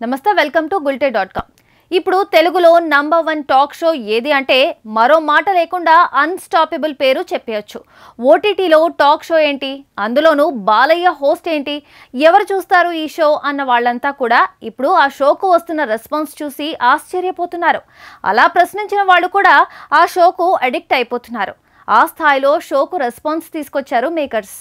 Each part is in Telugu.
నమస్తే welcome to Gulte dot com ఇప్పుడు తెలుగులో నంబర్ వన్ టాక్ షో ఏది అంటే మరో మాట లేకుండా అన్స్టాపబుల్ పేరు చెప్పేయచ్చు ఓటీటీలో టాక్ షో ఏంటి అందులోనూ బాలయ్య హోస్ట్ ఏంటి ఎవరు చూస్తారు ఈ షో అన్న వాళ్ళంతా కూడా ఇప్పుడు ఆ షోకు వస్తున్న రెస్పాన్స్ చూసి ఆశ్చర్యపోతున్నారు అలా ప్రశ్నించిన వాళ్ళు కూడా ఆ షోకు అడిక్ట్ అయిపోతున్నారు ఆ స్థాయిలో షోకు రెస్పాన్స్ తీసుకొచ్చారు మేకర్స్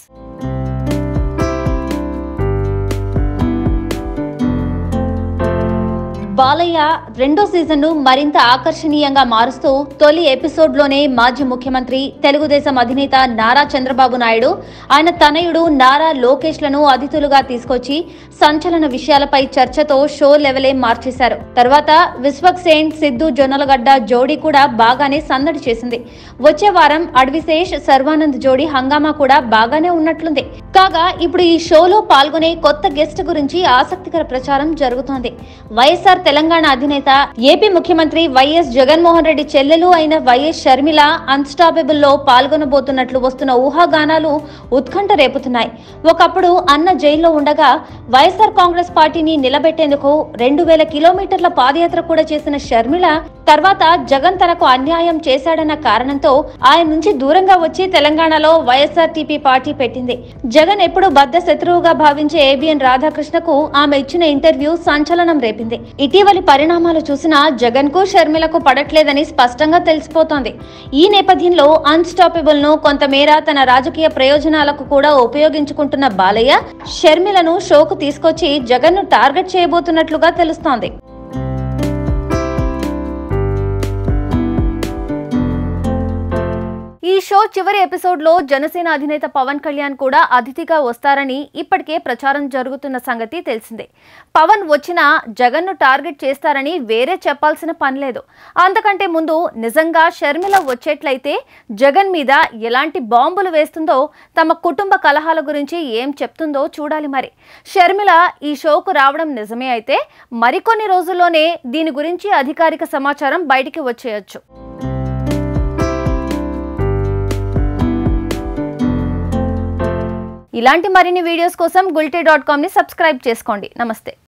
బాలయ్య రెండో సీజన్ను మరింత ఆకర్షణీయంగా మారుస్తూ తొలి ఎపిసోడ్లోనే మాజీ ముఖ్యమంత్రి తెలుగుదేశం అధినేత నారా చంద్రబాబు నాయుడు ఆయన తనయుడు నారా లోకేష్లను అతిథులుగా తీసుకొచ్చి సంచలన విషయాలపై చర్చతో షో లెవెలే మార్చేశారు తర్వాత విశ్వక్ సేన్ సిద్ధు జొన్నలగడ్డ జోడీ కూడా బాగానే సందడి చేసింది వచ్చే వారం అడవిశేష్ సర్వానంద్ జోడీ హంగామా కూడా బాగానే ఉన్నట్లుంది కాగా ఇప్పుడు ఈ షోలో పాల్గొనే కొత్త గెస్ట్ గురించి ఆసక్తికర ప్రచారం జరుగుతోంది వైఎస్ఆర్ తెలంగాణ అధినేత ఏపీ ముఖ్యమంత్రి వైఎస్ జగన్మోహన్ రెడ్డి చెల్లెలు అయిన వైఎస్ షర్మిల అన్స్టాపబుల్ లో పాల్గొనబోతున్నట్లు వస్తున్న ఊహాగానాలు ఉత్కంఠ రేపుతున్నాయి ఒకప్పుడు అన్న జైల్లో ఉండగా వైఎస్ఆర్ కాంగ్రెస్ పార్టీని నిలబెట్టేందుకు రెండు వేల కిలోమీటర్ల పాదయాత్ర కూడా చేసిన షర్మిల తర్వాత జగన్ తనకు అన్యాయం చేశాడన్న కారణంతో ఆయన నుంచి దూరంగా వచ్చి తెలంగాణలో వైఎస్ఆర్టీపీ పార్టీ పెట్టింది జగన్ ఎప్పుడు బద్ద శత్రువుగా భావించే ఏబిఎన్ రాధాకృష్ణకు ఆమె ఇచ్చిన ఇంటర్వ్యూ సంచలనం రేపింది ఇటీవలి పరిణామాలు చూసినా జగన్ కు షర్మిలకు పడట్లేదని స్పష్టంగా తెలిసిపోతోంది ఈ నేపథ్యంలో అన్స్టాపబుల్ ను కొంతమేర తన రాజకీయ ప్రయోజనాలకు కూడా ఉపయోగించుకుంటున్న బాలయ్య షర్మిలను షోకు తీసుకొచ్చి జగన్ ను టార్గెట్ చేయబోతున్నట్లుగా తెలుస్తోంది ఈ షో చివరి ఎపిసోడ్లో జనసేన అధినేత పవన్ కళ్యాణ్ కూడా అతిథిగా వస్తారని ఇప్పటికే ప్రచారం జరుగుతున్న సంగతి తెలిసిందే పవన్ వచ్చినా జగన్ను టార్గెట్ చేస్తారని వేరే చెప్పాల్సిన పని లేదు అంతకంటే ముందు నిజంగా షర్మిల వచ్చేట్లయితే జగన్ మీద ఎలాంటి బాంబులు వేస్తుందో తమ కుటుంబ కలహాల గురించి ఏం చెప్తుందో చూడాలి మరి షర్మిల ఈ షోకు రావడం నిజమే అయితే మరికొన్ని రోజుల్లోనే దీని గురించి అధికారిక సమాచారం బయటికి వచ్చేయచ్చు ఇలాంటి మరిన్ని వీడియోస్ కోసం గుల్టీ డాట్ కామ్ని సబ్స్క్రైబ్ చేసుకోండి నమస్తే